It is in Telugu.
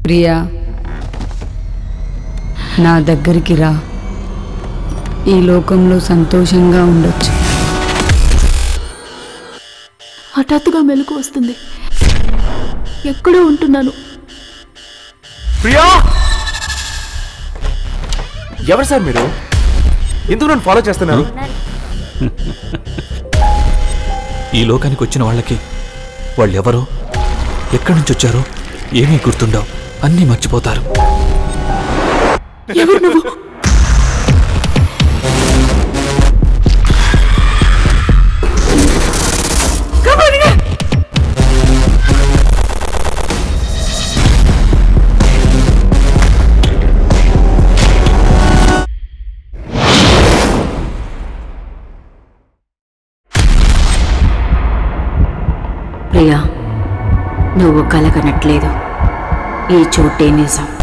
ప్రియా నా దగ్గరికి రా ఈ లోకంలో సంతోషంగా ఉండొచ్చు హఠాత్తుగా మెలకు వస్తుంది ఎక్కడో ఉంటున్నాను ప్రియా ఎవరు సార్ మీరు ఎందుకు నన్ను ఫాలో చేస్తున్నారు ఈ లోకానికి వచ్చిన వాళ్ళకి వాళ్ళెవరో ఎక్కడి నుంచి వచ్చారో ఏమీ గుర్తుండవు అన్నీ మర్చిపోతారు ఎవరు నువ్వు ప్రియా నువ్వు కలగనట్లేదు ఈ చోటే నిజం